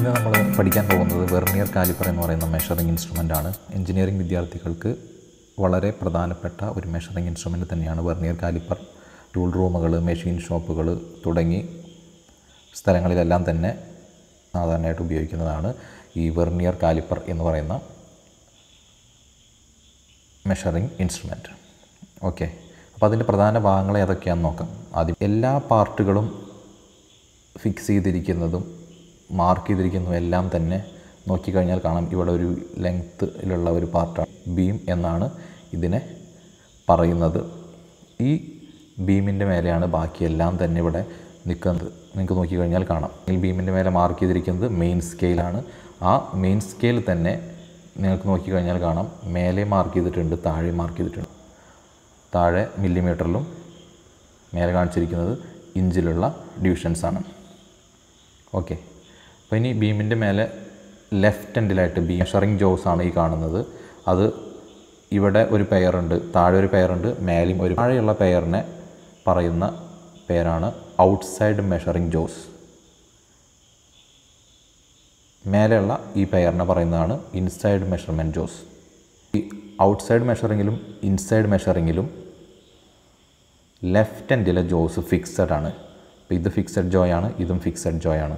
ഇന്ന് നമ്മൾ പഠിക്കാൻ പോകുന്നത് വെർണിയർ കാലിപ്പർ എന്ന് പറയുന്ന മെഷറിംഗ് ഇൻസ്ട്രുമെൻ്റ് ആണ് എഞ്ചിനീയറിംഗ് വിദ്യാർത്ഥികൾക്ക് വളരെ പ്രധാനപ്പെട്ട ഒരു മെഷറിംഗ് ഇൻസ്ട്രുമെൻ്റ് തന്നെയാണ് വെർണിയർ കാലിപ്പർ ടൂൾ റൂമുകൾ മെഷീൻ ഷോപ്പുകൾ തുടങ്ങി സ്ഥലങ്ങളിലെല്ലാം തന്നെ സാധാരണയായിട്ട് ഉപയോഗിക്കുന്നതാണ് ഈ വെർണിയർ കാലിപ്പർ എന്ന് പറയുന്ന മെഷറിംഗ് ഇൻസ്ട്രുമെൻറ്റ് ഓക്കെ അപ്പോൾ അതിൻ്റെ പ്രധാന ഭാഗങ്ങൾ ഏതൊക്കെയാണെന്ന് നോക്കാം ആദ്യം എല്ലാ പാർട്ടുകളും ഫിക്സ് ചെയ്തിരിക്കുന്നതും മാർക്ക് ചെയ്തിരിക്കുന്നതും എല്ലാം തന്നെ നോക്കിക്കഴിഞ്ഞാൽ കാണാം ഇവിടെ ഒരു ലെങ്ത്തിലുള്ള ഒരു പാർട്ടാണ് ബീം എന്നാണ് ഇതിനെ പറയുന്നത് ഈ ബീമിൻ്റെ മേലെയാണ് ബാക്കിയെല്ലാം തന്നെ ഇവിടെ നിൽക്കുന്നത് നിങ്ങൾക്ക് നോക്കിക്കഴിഞ്ഞാൽ കാണാം ഈ ബീമിൻ്റെ മേലെ മാർക്ക് ചെയ്തിരിക്കുന്നത് മെയിൻ സ്കെയിലാണ് ആ മെയിൻ സ്കെയിൽ തന്നെ നിങ്ങൾക്ക് നോക്കിക്കഴിഞ്ഞാൽ കാണാം മേലെ മാർക്ക് ചെയ്തിട്ടുണ്ട് താഴെ മാർക്ക് ചെയ്തിട്ടുണ്ട് താഴെ മില്ലിമീറ്ററിലും മേലെ കാണിച്ചിരിക്കുന്നത് ഇഞ്ചിലുള്ള ഡിവിഷൻസാണ് ഓക്കെ അപ്പോൾ ഇനി ബീമിൻ്റെ മേലെ ലെഫ്റ്റ് എൻഡിലായിട്ട് ബീം മെഷറിംഗ് ജോസ് ആണ് ഈ കാണുന്നത് അത് ഇവിടെ ഒരു പെയറുണ്ട് താഴെ ഒരു പെയറുണ്ട് മേലെയും ഒരു താഴെയുള്ള പെയറിനെ പറയുന്ന പേരാണ് ഔട്ട്സൈഡ് മെഷറിംഗ് ജോസ് മേലെയുള്ള ഈ പെയറിനെ പറയുന്നതാണ് ഇൻസൈഡ് മെഷർമെൻറ്റ് ജോസ് ഈ ഔട്ട്സൈഡ് മെഷറിങ്ങിലും ഇൻസൈഡ് മെഷറിങ്ങിലും ലെഫ്റ്റ് എൻഡിലെ ജോസ് ഫിക്സഡ് ആണ് അപ്പോൾ ഇത് ഫിക്സഡ് ജോയ് ആണ് ഇതും ഫിക്സഡ് ജോയ് ആണ്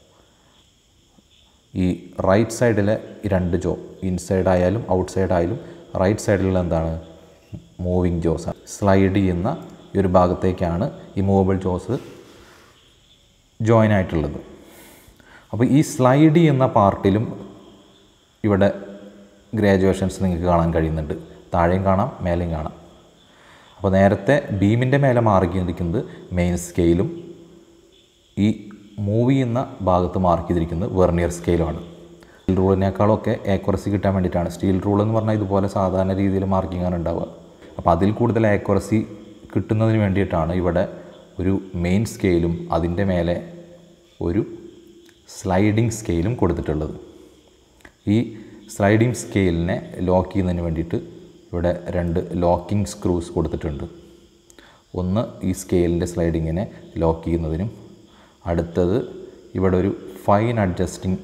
ഈ റൈറ്റ് സൈഡിലെ ഈ രണ്ട് ജോ ഇൻസൈഡ് ആയാലും ഔട്ട്സൈഡ് ആയാലും റൈറ്റ് സൈഡിലുള്ള എന്താണ് മൂവിങ് ജോസ് സ്ലൈഡ് ചെയ്യുന്ന ഈ ഒരു ഭാഗത്തേക്കാണ് ഈ മൂവബിൾ ജോസ് ജോയിൻ ആയിട്ടുള്ളത് അപ്പോൾ ഈ സ്ലൈഡ് ചെയ്യുന്ന പാർട്ടിലും ഇവിടെ ഗ്രാജുവേഷൻസ് നിങ്ങൾക്ക് കാണാൻ കഴിയുന്നുണ്ട് താഴെയും കാണാം മേലെയും കാണാം അപ്പോൾ നേരത്തെ ബീമിൻ്റെ മേലെ മാറിയിരിക്കുന്നത് മെയിൻ സ്കെയിലും ഈ മൂവ് ചെയ്യുന്ന ഭാഗത്ത് മാർക്ക് ചെയ്തിരിക്കുന്നത് വെർണിയർ സ്കെയിലുമാണ് സ്റ്റീൽ റൂളിനേക്കാളൊക്കെ ആക്യുറസി കിട്ടാൻ വേണ്ടിയിട്ടാണ് സ്റ്റീൽ റൂൾ എന്ന് പറഞ്ഞാൽ ഇതുപോലെ സാധാരണ രീതിയിൽ മാർക്കിംഗ് ആണ് ഉണ്ടാവുക അപ്പോൾ അതിൽ കൂടുതൽ ആക്യുറസി കിട്ടുന്നതിന് വേണ്ടിയിട്ടാണ് ഇവിടെ ഒരു മെയിൻ സ്കെയിലും അതിൻ്റെ മേലെ ഒരു സ്ലൈഡിംഗ് സ്കെയിലും കൊടുത്തിട്ടുള്ളത് ഈ സ്ലൈഡിംഗ് സ്കെയിലിനെ ലോക്ക് ചെയ്യുന്നതിന് വേണ്ടിയിട്ട് ഇവിടെ രണ്ട് ലോക്കിംഗ് സ്ക്രൂസ് കൊടുത്തിട്ടുണ്ട് ഒന്ന് ഈ സ്കെയിലിൻ്റെ സ്ലൈഡിങ്ങിനെ ലോക്ക് ചെയ്യുന്നതിനും അടുത്തത് ഇവിടെ ഒരു ഫൈൻ അഡ്ജസ്റ്റിംഗ്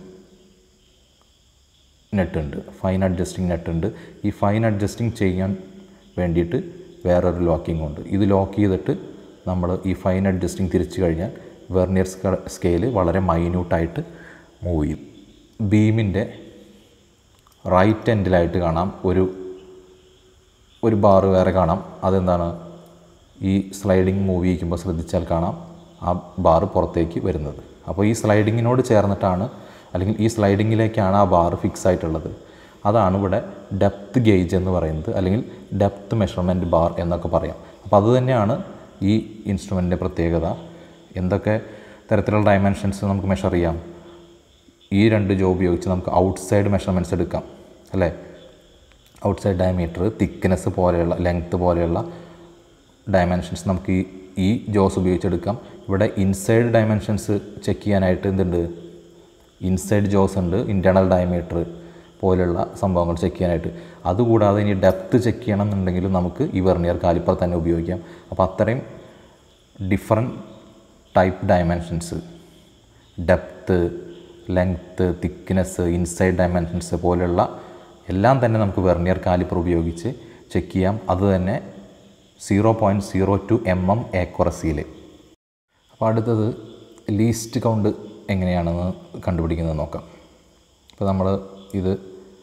നെട്ടുണ്ട് ഫൈൻ അഡ്ജസ്റ്റിംഗ് നെട്ടുണ്ട് ഈ ഫൈൻ അഡ്ജസ്റ്റിംഗ് ചെയ്യാൻ വേണ്ടിയിട്ട് വേറൊരു ലോക്കിംഗ് ഉണ്ട് ഇത് ലോക്ക് ചെയ്തിട്ട് നമ്മൾ ഈ ഫൈൻ അഡ്ജസ്റ്റിംഗ് തിരിച്ചു കഴിഞ്ഞാൽ വെർണിയർ സ്കെയിൽ വളരെ മൈന്യൂട്ടായിട്ട് മൂവ് ചെയ്യും ബീമിൻ്റെ റൈറ്റ് എൻഡിലായിട്ട് കാണാം ഒരു ഒരു ബാർ വേറെ കാണാം അതെന്താണ് ഈ സ്ലൈഡിങ് മൂവ് ചെയ്യിക്കുമ്പോൾ ശ്രദ്ധിച്ചാൽ കാണാം ആ ബാർ പുറത്തേക്ക് വരുന്നത് അപ്പോൾ ഈ സ്ലൈഡിങ്ങിനോട് ചേർന്നിട്ടാണ് അല്ലെങ്കിൽ ഈ സ്ലൈഡിങ്ങിലേക്കാണ് ആ ബാർ ഫിക്സ് ആയിട്ടുള്ളത് അതാണ് ഇവിടെ ഡെപ്ത് ഗേജ് എന്ന് പറയുന്നത് അല്ലെങ്കിൽ ഡെപ്ത് മെഷർമെൻറ്റ് ബാർ എന്നൊക്കെ പറയാം അപ്പോൾ അത് തന്നെയാണ് ഈ ഇൻസ്ട്രുമെൻറ്റിൻ്റെ പ്രത്യേകത എന്തൊക്കെ തരത്തിലുള്ള ഡയമെൻഷൻസ് നമുക്ക് മെഷർ ചെയ്യാം ഈ രണ്ട് ജോ ഉപയോഗിച്ച് നമുക്ക് ഔട്ട്സൈഡ് മെഷർമെൻറ്റ്സ് എടുക്കാം അല്ലേ ഔട്ട്സൈഡ് ഡയമീറ്റർ തിക്നെസ് പോലെയുള്ള ലെങ്ത്ത് പോലെയുള്ള ഡയമെൻഷൻസ് നമുക്ക് ഈ ഈ ജോസ് ഉപയോഗിച്ചെടുക്കാം ഇവിടെ ഇൻസൈഡ് ഡയമെൻഷൻസ് ചെക്ക് ചെയ്യാനായിട്ട് എന്തുണ്ട് ഇൻസൈഡ് ജോസ് ഉണ്ട് ഇൻറ്റേർണൽ ഡയമീറ്റർ പോലെയുള്ള സംഭവങ്ങൾ ചെക്ക് ചെയ്യാനായിട്ട് അതുകൂടാതെ ഇനി ഡെപ്ത്ത് ചെക്ക് ചെയ്യണം എന്നുണ്ടെങ്കിലും നമുക്ക് ഈ വെർണിയർ കാലിപ്പർ തന്നെ ഉപയോഗിക്കാം അപ്പോൾ അത്രയും different type dimensions depth length thickness inside dimensions പോലെയുള്ള എല്ലാം തന്നെ നമുക്ക് വെർണിയർ കാലിപ്പർ ഉപയോഗിച്ച് ചെക്ക് ചെയ്യാം അത് തന്നെ zero point zero two M M ഏക്കുറസിയിൽ അപ്പോൾ അടുത്തത് ലീസ്റ്റ് കൗണ്ട് എങ്ങനെയാണെന്ന് കണ്ടുപിടിക്കുന്നത് നോക്കാം അപ്പോൾ നമ്മൾ ഇത്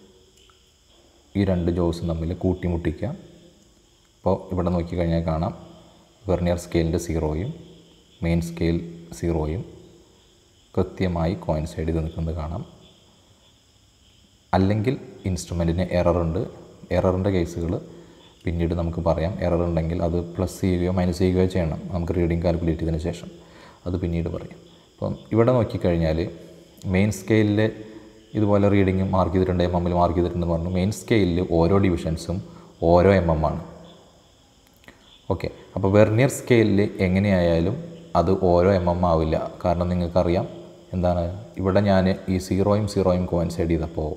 ഈ രണ്ട് ജോസും തമ്മിൽ കൂട്ടിമുട്ടിക്കുക അപ്പോൾ ഇവിടെ നോക്കിക്കഴിഞ്ഞാൽ കാണാം വെർണിയർ സ്കെയിലിൻ്റെ സീറോയും മെയിൻ സ്കെയിൽ സീറോയും കൃത്യമായി കോയിൻസൈഡ് ചെയ്ത് നിൽക്കുന്നത് കാണാം അല്ലെങ്കിൽ ഇൻസ്ട്രുമെൻറ്റിന് എററുണ്ട് എററിൻ്റെ കേസുകൾ പിന്നീട് നമുക്ക് പറയാം എറർ ഉണ്ടെങ്കിൽ അത് പ്ലസ് ചെയ്യുകയോ മൈനസ് ചെയ്യുകയോ ചെയ്യണം നമുക്ക് റീഡിങ് കാൽക്കുലേറ്റ് ചെയ്തതിന് ശേഷം അത് പിന്നീട് പറയാം അപ്പം ഇവിടെ നോക്കിക്കഴിഞ്ഞാൽ മെയിൻ സ്കെയിലിൽ ഇതുപോലെ റീഡിങ് മാർക്ക് ചെയ്തിട്ടുണ്ട് എം എമ്മിൽ മാർക്ക് ചെയ്തിട്ടുണ്ടെന്ന് പറഞ്ഞു മെയിൻ സ്കെയിലിൽ ഓരോ ഡിവിഷൻസും ഓരോ എം എം ആണ് ഓക്കെ അപ്പോൾ വെർണിയർ സ്കെയിലിൽ എങ്ങനെയായാലും അത് ഓരോ എം എം ആവില്ല കാരണം നിങ്ങൾക്കറിയാം എന്താണ് ഇവിടെ ഞാൻ ഈ സീറോയും സീറോയും കോയിൻസൈഡ് ചെയ്തപ്പോൾ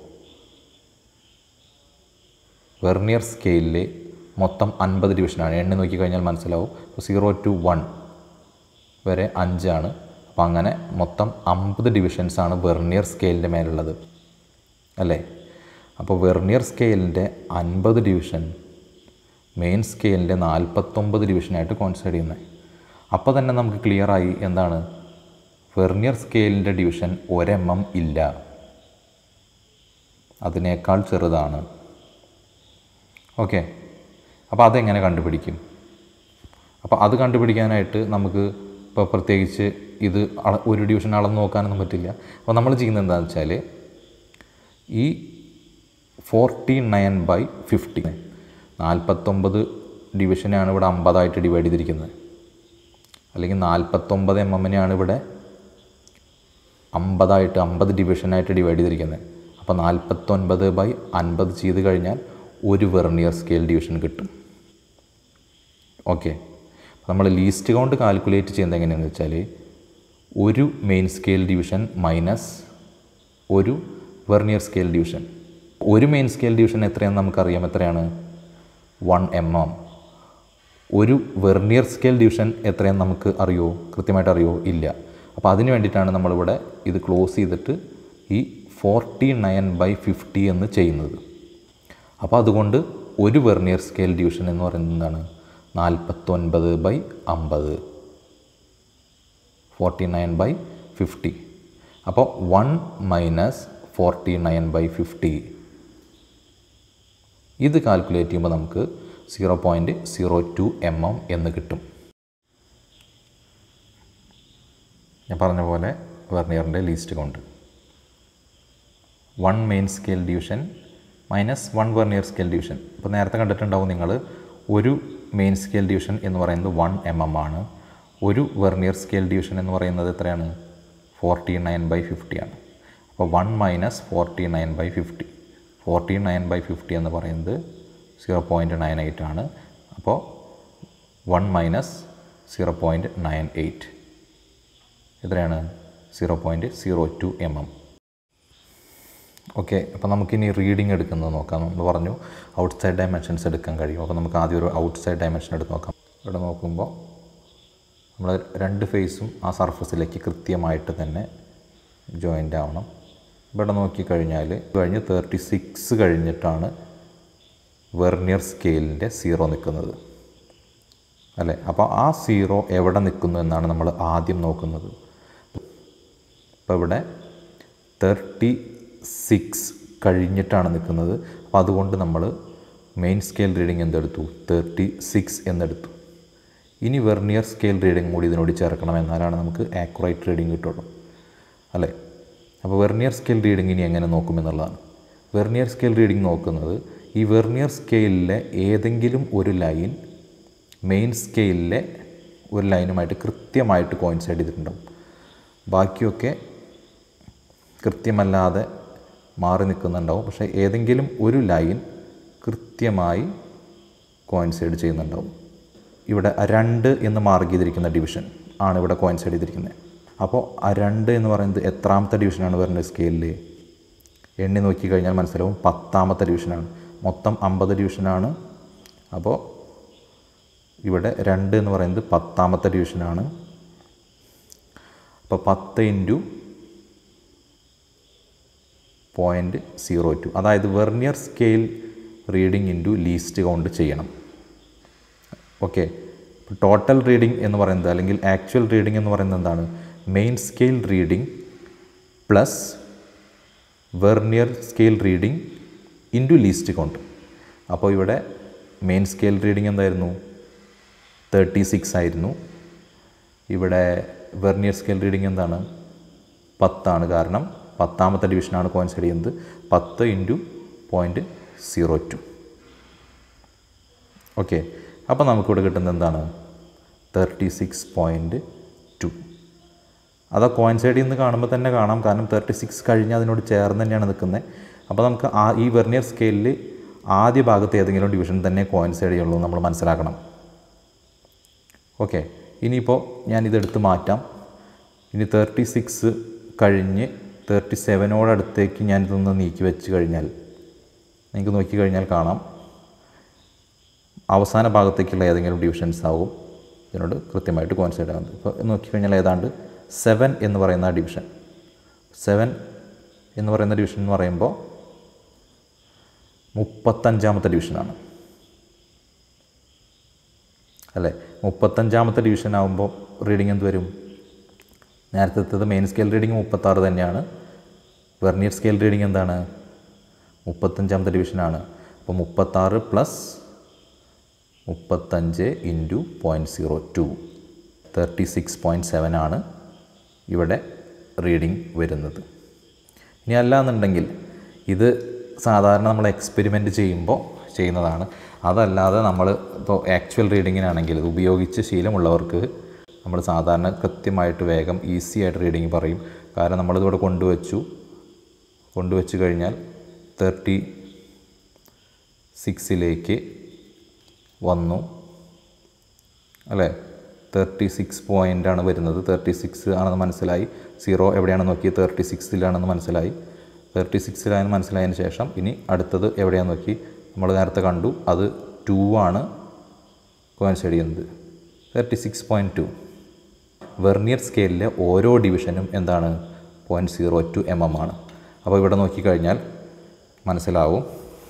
വെർണിയർ സ്കെയിലിൽ മൊത്തം അൻപത് ഡിവിഷനാണ് എണ്ണി നോക്കിക്കഴിഞ്ഞാൽ മനസ്സിലാവും അപ്പോൾ സീറോ ടു വൺ വരെ അഞ്ചാണ് അപ്പോൾ അങ്ങനെ മൊത്തം അമ്പത് ഡിവിഷൻസാണ് വെർണിയർ സ്കെയിലിൻ്റെ മേലുള്ളത് അല്ലേ അപ്പോൾ വെർണിയർ സ്കെയിലിൻ്റെ അൻപത് ഡിവിഷൻ മെയിൻ സ്കെയിലിൻ്റെ നാൽപ്പത്തൊമ്പത് ഡിവിഷനായിട്ട് കോൺസിഡർ ചെയ്യുന്നത് അപ്പോൾ തന്നെ നമുക്ക് ക്ലിയറായി എന്താണ് വെർണിയർ സ്കെയിലിൻ്റെ ഡിവിഷൻ ഒരെം എം ഇല്ല അതിനേക്കാൾ ചെറുതാണ് ഓക്കെ അപ്പോൾ അതെങ്ങനെ കണ്ടുപിടിക്കും അപ്പോൾ അത് കണ്ടുപിടിക്കാനായിട്ട് നമുക്ക് ഇപ്പോൾ പ്രത്യേകിച്ച് ഇത് അള- ഒരു ഡിവിഷൻ അളന്ന് നോക്കാനൊന്നും പറ്റില്ല അപ്പോൾ നമ്മൾ ചെയ്യുന്നത് എന്താണെന്ന് വെച്ചാൽ ഈ ഫോർട്ടി നയൻ ബൈ ഫിഫ്റ്റി നാൽപ്പത്തൊമ്പത് ഡിവിഷനാണ് ഇവിടെ അമ്പതായിട്ട് ഡിവൈഡ് ചെയ്തിരിക്കുന്നത് അല്ലെങ്കിൽ നാൽപ്പത്തൊമ്പത് എം എമ്മിനെയാണ് ഇവിടെ അമ്പതായിട്ട് അമ്പത് ഡിവിഷനായിട്ട് ഡിവൈഡ് ചെയ്തിരിക്കുന്നത് അപ്പോൾ നാൽപ്പത്തൊൻപത് ബൈ അൻപത് ചെയ്ത് കഴിഞ്ഞാൽ ഒരു വെർണിയർ സ്കെയിൽ ഡിവിഷൻ കിട്ടും ഓക്കെ നമ്മൾ ലീസ്റ്റ് കൗണ്ട് കാൽക്കുലേറ്റ് ചെയ്യുന്നത് എങ്ങനെയാണെന്ന് വെച്ചാൽ ഒരു മെയിൻ സ്കെയിൽ ഡിവിഷൻ മൈനസ് ഒരു വെർണിയർ സ്കെയിൽ ഡിവിഷൻ ഒരു മെയിൻ സ്കെയിൽ ഡിവിഷൻ എത്രയാണെന്ന് നമുക്കറിയാം എത്രയാണ് വൺ എം എം ഒരു വെർണിയർ സ്കെയിൽ ഡിവിഷൻ എത്രയാണെന്ന് നമുക്ക് അറിയോ കൃത്യമായിട്ട് അറിയോ ഇല്ല അപ്പോൾ അതിന് വേണ്ടിയിട്ടാണ് നമ്മളിവിടെ ഇത് ക്ലോസ് ചെയ്തിട്ട് ഈ ഫോർട്ടി നയൻ ബൈ ഫിഫ്റ്റി എന്ന് ചെയ്യുന്നത് അപ്പോൾ അതുകൊണ്ട് ഒരു വെർണിയർ സ്കെയിൽ ഡിവിഷൻ എന്ന് പറയുന്നത് എന്താണ് നാൽപ്പത്തൊൻപത് ബൈ അമ്പത് ഫോർട്ടി നയൻ ബൈ ഫിഫ്റ്റി അപ്പോൾ one minus forty nine by fifty ഇത് കാൽക്കുലേറ്റ് ചെയ്യുമ്പോൾ നമുക്ക് zero point zero two M M എന്ന് കിട്ടും ഞാൻ പറഞ്ഞ പോലെ വെർണിയറിൻ്റെ least count one main scale division minus one vernier scale division ഇപ്പോൾ നേരത്തെ കണ്ടിട്ടുണ്ടാവും നിങ്ങൾ ഒരു മെയിൻ സ്കെയിൽ ഡിവിഷൻ എന്ന് പറയുന്നത് വൺ എം എം ആണ് ഒരു വെർണിയർ സ്കെയിൽ ഡിവിഷൻ എന്ന് പറയുന്നത് എത്രയാണ് ഫോർട്ടി നയൻ ബൈ ഫിഫ്റ്റി ആണ് അപ്പോൾ one minus forty nine by fifty forty nine by fifty എന്ന് പറയുന്നത് സീറോ പോയിൻറ്റ് നയൻ എയ്റ്റ് ആണ് അപ്പോൾ one minus zero point nine eight എത്രയാണ് zero point zero two M M okay അപ്പോൾ നമുക്കിനി reading എടുക്കുന്നത് നോക്കാം നമ്മൾ പറഞ്ഞു ഔട്ട് സൈഡ് ഡയമെൻഷൻസ് എടുക്കാൻ കഴിയും അപ്പോൾ നമുക്ക് ആദ്യം ഒരു ഔട്ട് സൈഡ് ഡയമെൻഷൻ എടുത്ത് നോക്കാം ഇവിടെ നോക്കുമ്പോൾ നമ്മൾ രണ്ട് ഫേസും ആ സർഫസിലേക്ക് കൃത്യമായിട്ട് തന്നെ ജോയിൻ്റ് ആവണം ഇവിടെ നോക്കിക്കഴിഞ്ഞാൽ കഴിഞ്ഞ് തേർട്ടി സിക്സ് കഴിഞ്ഞിട്ടാണ് വെർണിയർ സ്കെയിലിൻ്റെ സീറോ നിൽക്കുന്നത് അല്ലേ അപ്പോൾ ആ സീറോ എവിടെ നിൽക്കുന്നു എന്നാണ് നമ്മൾ ആദ്യം നോക്കുന്നത് ഇപ്പോൾ ഇവിടെ തേർട്ടി സിക്സ് കഴിഞ്ഞിട്ടാണ് നിൽക്കുന്നത് അപ്പോൾ അതുകൊണ്ട് നമ്മൾ മെയിൻ സ്കെയിൽ റീഡിംഗ് എന്തെടുത്തു തേർട്ടി സിക്സ് എന്നെടുത്തു ഇനി വെർണിയർ സ്കെയിൽ റീഡിംഗ് കൂടി ഇതിനോട് ചേർക്കണം എന്നാലാണ് നമുക്ക് ആക്യുറേറ്റ് റീഡിംഗ് കിട്ടുള്ളൂ അല്ലേ അപ്പോൾ വെർണിയർ സ്കെയിൽ റീഡിംഗ് ഇനി എങ്ങനെ നോക്കുമെന്നുള്ളതാണ് വെർണിയർ സ്കെയിൽ റീഡിംഗ് നോക്കുന്നത് ഈ വെർണിയർ സ്കെയിലിലെ ഏതെങ്കിലും ഒരു ലൈൻ മെയിൻ സ്കെയിലിലെ ഒരു ലൈനുമായിട്ട് കൃത്യമായിട്ട് കോയിൻസൈഡ് ചെയ്തിട്ടുണ്ടാവും ബാക്കിയൊക്കെ കൃത്യമല്ലാതെ മാറി നിൽക്കുന്നുണ്ടാവും പക്ഷേ ഏതെങ്കിലും ഒരു ലൈൻ കൃത്യമായി കോയിൻസൈഡ് ചെയ്യുന്നുണ്ടാവും ഇവിടെ രണ്ട് എന്ന് മാർക്ക് ചെയ്തിരിക്കുന്ന ഡിവിഷൻ ആണ് ഇവിടെ കോയിൻസൈഡ് ചെയ്തിരിക്കുന്നത് അപ്പോൾ ആ രണ്ട് എന്ന് പറയുന്നത് എത്രാമത്തെ ഡിവിഷനാണ് വരുന്നത് സ്കെയിലിൽ എണ്ണി നോക്കിക്കഴിഞ്ഞാൽ മനസ്സിലാവും പത്താമത്തെ ഡിവിഷനാണ് മൊത്തം അമ്പത് ഡിവിഷനാണ് അപ്പോൾ ഇവിടെ രണ്ട് എന്ന് പറയുന്നത് പത്താമത്തെ ഡിവിഷനാണ് അപ്പോൾ പത്ത് ഇൻറ്റു പോയിൻറ്റ് സീറോ ടു അതായത് vernier scale reading into least count ചെയ്യണം ഓക്കെ ടോട്ടൽ റീഡിംഗ് എന്ന് പറയുന്നത് അല്ലെങ്കിൽ ആക്ച്വൽ റീഡിംഗ് എന്ന് പറയുന്നത് എന്താണ് main scale reading plus vernier scale reading into least count അപ്പോൾ ഇവിടെ മെയിൻ സ്കെയിൽ റീഡിംഗ് എന്തായിരുന്നു തേർട്ടി സിക്സ് ആയിരുന്നു ഇവിടെ വെർണിയർ സ്കെയിൽ റീഡിംഗ് എന്താണ് പത്താണ് കാരണം പത്താമത്തെ ഡിവിഷനാണ് കോയിൻസൈഡ് ചെയ്യുന്നത് പത്ത് into point zero two okay അപ്പോൾ നമുക്കിവിടെ കിട്ടുന്നത് എന്താണ് തേർട്ടി സിക്സ് പോയിൻറ്റ് ടു അത് കോയിൻസൈഡ് ചെയ്യുന്നത് കാണുമ്പോൾ തന്നെ കാണാം കാരണം തേർട്ടി സിക്സ് കഴിഞ്ഞ് അതിനോട് ചേർന്ന് തന്നെയാണ് നിൽക്കുന്നത് അപ്പോൾ നമുക്ക് ആ ഈ വെർണിയർ സ്കെയിലിൽ ആദ്യ ഭാഗത്ത് ഏതെങ്കിലും ഡിവിഷൻ തന്നെ കോയിൻസൈഡ് ചെയ്യുള്ളൂ എന്ന് നമ്മൾ മനസ്സിലാക്കണം ഓക്കെ ഇനിയിപ്പോൾ ഞാനിതെടുത്ത് മാറ്റാം ഇനി തേർട്ടി സിക്സ് കഴിഞ്ഞ് തേർട്ടി സെവനോടടുത്തേക്ക് ഞാനിതൊന്ന് നീക്കി വെച്ച് കഴിഞ്ഞാൽ നിങ്ങൾക്ക് നോക്കിക്കഴിഞ്ഞാൽ കാണാം അവസാന ഭാഗത്തേക്കുള്ള ഏതെങ്കിലും ഡിവിഷൻസ് ആവും ഇതിനോട് കൃത്യമായിട്ട് കോൺസെൻറ്റ് ആകുന്നത് ഇപ്പോൾ നോക്കിക്കഴിഞ്ഞാൽ ഏതാണ്ട് സെവൻ എന്ന് പറയുന്ന ഡിവിഷൻ സെവൻ എന്ന് പറയുന്ന ഡിവിഷൻ എന്ന് പറയുമ്പോൾ മുപ്പത്തഞ്ചാമത്തെ ഡിവിഷനാണ് അല്ലേ മുപ്പത്തഞ്ചാമത്തെ ഡിവിഷൻ ആകുമ്പോൾ റീഡിംഗ് എന്ത് വരും നേരത്തെ മെയിൻ സ്കെയിൽ റീഡിംഗ് മുപ്പത്താറ് തന്നെയാണ് വെർണിയർ സ്കെയിൽ റീഡിംഗ് എന്താണ് മുപ്പത്തഞ്ചാമത്തെ ഡിവിഷനാണ് അപ്പോൾ മുപ്പത്താറ് പ്ലസ് മുപ്പത്തഞ്ച് into point zero two thirty six point seven ആണ് ഇവിടെ റീഡിംഗ് വരുന്നത് ഇനി അല്ല എന്നുണ്ടെങ്കിൽ ഇത് സാധാരണ നമ്മൾ എക്സ്പെരിമെൻറ്റ് ചെയ്യുമ്പോൾ ചെയ്യുന്നതാണ് അതല്ലാതെ നമ്മൾ ഇപ്പോൾ ആക്ച്വൽ റീഡിങ്ങിനാണെങ്കിൽ ഇത് ഉപയോഗിച്ച് ശീലമുള്ളവർക്ക് നമ്മൾ സാധാരണ കൃത്യമായിട്ട് വേഗം ഈസി ആയിട്ട് റീഡിങ് പറയും കാരണം നമ്മളിതിവിടെ കൊണ്ടുവച്ചു കൊണ്ടുവച്ച് കഴിഞ്ഞാൽ തേർട്ടി സിക്സിലേക്ക് വന്നു അല്ലേ തേർട്ടി സിക്സ് പോയിൻ്റാണ് വരുന്നത് തേർട്ടി സിക്സ് ആണെന്ന് മനസ്സിലായി സീറോ എവിടെയാണെന്ന് നോക്കി തേർട്ടി സിക്സിലാണെന്ന് മനസ്സിലായി തേർട്ടി സിക്സിലായെന്ന് മനസ്സിലായതിന് ശേഷം ഇനി അടുത്തത് എവിടെയാണെന്ന് നോക്കി നമ്മൾ നേരത്തെ കണ്ടു അത് ടു ആണ് കോയിൻസൈഡ് ചെയ്യുന്നത് thirty six point two vernier സ്കെയിലിലെ ഓരോ ഡിവിഷനും എന്താണ് point zero two M M ആണ് അപ്പോൾ ഇവിടെ നോക്കിക്കഴിഞ്ഞാൽ മനസ്സിലാവും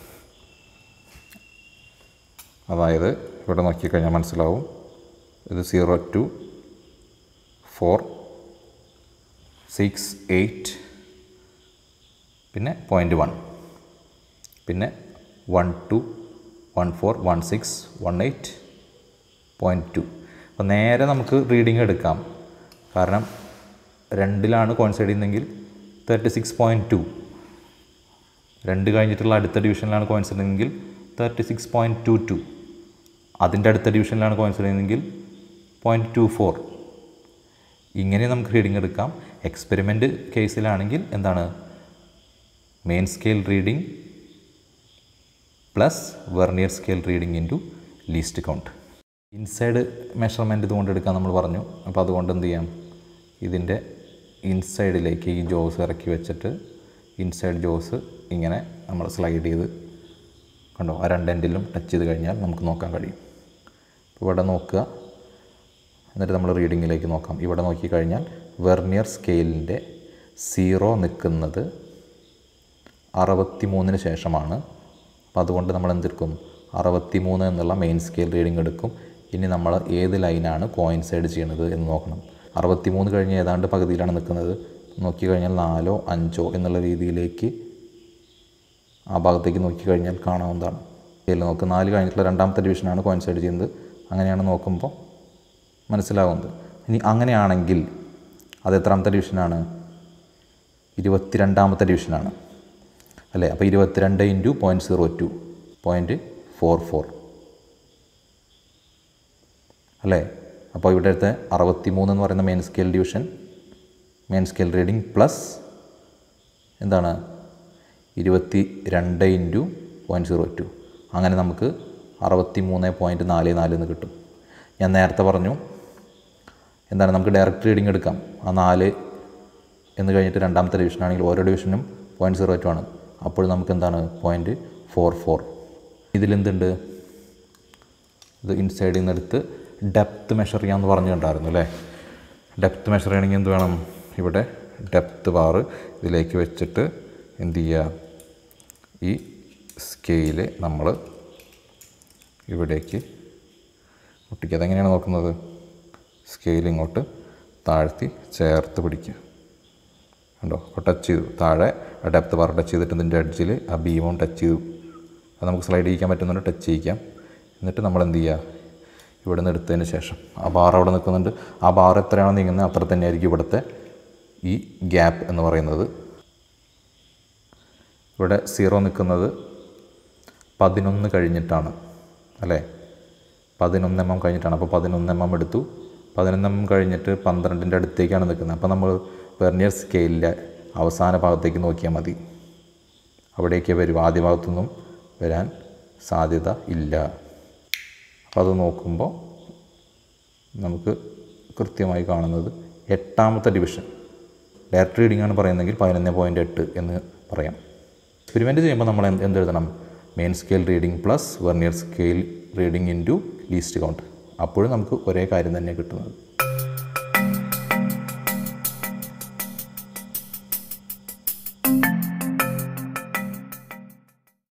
അതായത് ഇവിടെ നോക്കിക്കഴിഞ്ഞാൽ മനസ്സിലാവും ഇത് zero two four six eight പിന്നെ പോയിൻറ്റ് വൺ പിന്നെ one two one four one six one eight point two അപ്പോൾ നേരെ നമുക്ക് റീഡിങ് എടുക്കാം കാരണം രണ്ടിലാണ് കോൺസൈഡ് ചെയ്യുന്നതെങ്കിൽ തേർട്ടി സിക്സ് പോയിൻറ്റ് ടു രണ്ട് കഴിഞ്ഞിട്ടുള്ള അടുത്ത ഡിവിഷനിലാണ് കോൺസൈഡ് ചെയ്യുന്നതെങ്കിൽ thirty six point two two അതിൻ്റെ അടുത്ത ഡിവിഷനിലാണ് കോൺസൈഡ് ചെയ്യുന്നതെങ്കിൽ പോയിൻറ്റ് ടു ഫോർ ഇങ്ങനെ നമുക്ക് റീഡിങ് എടുക്കാം എക്സ്പെരിമെൻ്റ് കേസിലാണെങ്കിൽ എന്താണ് main scale reading plus vernier scale reading into least count inside measurement ഇതുകൊണ്ട് എടുക്കാൻ നമ്മൾ പറഞ്ഞു അപ്പോൾ അതുകൊണ്ട് എന്ത് ചെയ്യാം ഇതിൻ്റെ ഇൻസൈഡിലേക്ക് ഈ ജോസ് ഇറക്കി വെച്ചിട്ട് ഇൻസൈഡ് ജോസ് ഇങ്ങനെ നമ്മൾ സ്ലൈഡ് ചെയ്ത് കണ്ടോ ആ രണ്ട് എൻഡിലും ടച്ച് ചെയ്ത് കഴിഞ്ഞാൽ നമുക്ക് നോക്കാൻ കഴിയും ഇപ്പോൾ ഇവിടെ നോക്കുക എന്നിട്ട് നമ്മൾ റീഡിങ്ങിലേക്ക് നോക്കാം ഇവിടെ നോക്കിക്കഴിഞ്ഞാൽ വെർണിയർ സ്കെയിലിൻ്റെ സീറോ നിൽക്കുന്നത് അറുപത്തി മൂന്നിന് ശേഷമാണ് അപ്പോൾ അതുകൊണ്ട് നമ്മൾ എന്തെടുക്കും അറുപത്തി മൂന്ന് എന്നുള്ള മെയിൻ സ്കെയിൽ റീഡിംഗ് എടുക്കും ഇനി നമ്മൾ ഏത് ലൈനാണ് കോയിൻസൈഡ് ചെയ്യണത് എന്ന് നോക്കണം അറുപത്തി മൂന്ന് കഴിഞ്ഞ് ഏതാണ്ട് പകുതിയിലാണ് നിൽക്കുന്നത് നോക്കിക്കഴിഞ്ഞാൽ നാലോ അഞ്ചോ എന്നുള്ള രീതിയിലേക്ക് ആ ഭാഗത്തേക്ക് നോക്കിക്കഴിഞ്ഞാൽ കാണാവുന്നതാണ് ഇതിൽ നോക്ക് നാല് കഴിഞ്ഞിട്ടുള്ള രണ്ടാമത്തെ ഡിവിഷനാണ് കോയിൻസൈഡ് ചെയ്യുന്നത് അങ്ങനെയാണ് നോക്കുമ്പോൾ മനസ്സിലാവുന്നത് ഇനി അങ്ങനെയാണെങ്കിൽ അത് എത്രാമത്തെ ഡിവിഷനാണ് ഇരുപത്തിരണ്ടാമത്തെ ഡിവിഷനാണ് അല്ലേ അപ്പോൾ ഇരുപത്തിരണ്ട് into point zero two point four four അല്ലേ അപ്പോൾ ഇവിടുത്തെ അറുപത്തി മൂന്ന് എന്ന് പറയുന്ന main scale division main scale reading plus എന്താണ് ഇരുപത്തി രണ്ട് ഇൻറ്റു പോയിൻറ്റ് സീറോ ടു അങ്ങനെ നമുക്ക് അറുപത്തി മൂന്ന് പോയിൻറ്റ് നാല് നാല് എന്ന് കിട്ടും ഞാൻ നേരത്തെ പറഞ്ഞു എന്താണ് നമുക്ക് ഡയറക്റ്റ് റീഡിംഗ് എടുക്കാം ആ നാല് എന്ന് കഴിഞ്ഞിട്ട് രണ്ടാമത്തെ ഡിവിഷൻ ആണെങ്കിൽ ഓരോ ഡിവിഷനും പോയിൻറ്റ് സീറോ ടു ആണ് അപ്പോൾ നമുക്ക് എന്താണ് പോയിൻറ്റ് ഫോർ ഫോർ ഇതിലെന്തുണ്ട് ഇത് ഇൻസൈഡിൽ നിന്ന് എടുത്ത് ഡെപ്ത്ത് മെഷർ ചെയ്യാമെന്ന് പറഞ്ഞിട്ടുണ്ടായിരുന്നു അല്ലേ ഡെപ്ത്ത് മെഷർ ചെയ്യണമെങ്കിൽ എന്ത് വേണം ഇവിടെ ഡെപ്ത്ത് ബാറ് ഇതിലേക്ക് വെച്ചിട്ട് എന്ത് ചെയ്യുക ഈ സ്കെയില് നമ്മൾ ഇവിടേക്ക് ഒട്ടിക്കുക അതെങ്ങനെയാണ് നോക്കുന്നത് സ്കെയിൽ ഇങ്ങോട്ട് താഴ്ത്തി ചേർത്ത് പിടിക്കുക കണ്ടോ അപ്പോൾ ടച്ച് ചെയ്തു താഴെ ആ ഡെപ്ത് ബാർ ടച്ച് ചെയ്തിട്ട് ഇതിൻ്റെ എഡ്ജിൽ ആ ബീമും ടച്ച് ചെയ്തു അത് നമുക്ക് സ്ലൈഡ് ചെയ്യിക്കാൻ പറ്റുന്നുണ്ട് ടച്ച് ചെയ്യിക്കാം എന്നിട്ട് നമ്മൾ എന്ത് ചെയ്യുക ഇവിടെ നിന്ന് എടുത്തതിന് ശേഷം ആ ബാർ അവിടെ നിൽക്കുന്നുണ്ട് ആ ബാർ എത്രയാണോ നീങ്ങുന്നത് അത്ര തന്നെയായിരിക്കും ഇവിടുത്തെ ഈ ഗ്യാപ്പ് എന്ന് പറയുന്നത് ഇവിടെ സീറോ നിൽക്കുന്നത് പതിനൊന്ന് കഴിഞ്ഞിട്ടാണ് അല്ലേ പതിനൊന്ന് എം എം കഴിഞ്ഞിട്ടാണ് അപ്പോൾ പതിനൊന്ന് എം എം എടുത്തു പതിനൊന്ന് എം എം കഴിഞ്ഞിട്ട് പന്ത്രണ്ടിൻ്റെ അടുത്തേക്കാണ് നിൽക്കുന്നത് അപ്പോൾ നമ്മൾ വെർണിയർ സ്കെയിലിൻ്റെ അവസാന ഭാഗത്തേക്ക് നോക്കിയാൽ മതി അവിടേക്ക് വരും ആദ്യ ഭാഗത്തുനിന്നും വരാൻ സാധ്യത ഇല്ല അപ്പോൾ അത് നോക്കുമ്പോൾ നമുക്ക് കൃത്യമായി കാണുന്നത് എട്ടാമത്തെ ഡിവിഷൻ ഡയറക്റ്റ് റീഡിംഗ് ആണ് പറയുന്നതെങ്കിൽ പതിനൊന്ന് പോയിൻറ്റ് എട്ട് എന്ന് പറയാം എക്സ്പെരിമെൻറ്റ് ചെയ്യുമ്പോൾ നമ്മൾ എന്ത് എന്തെഴുതണം main scale reading plus vernier scale reading into least count അപ്പോഴും നമുക്ക് ഒരേ കാര്യം തന്നെ കിട്ടുന്നത്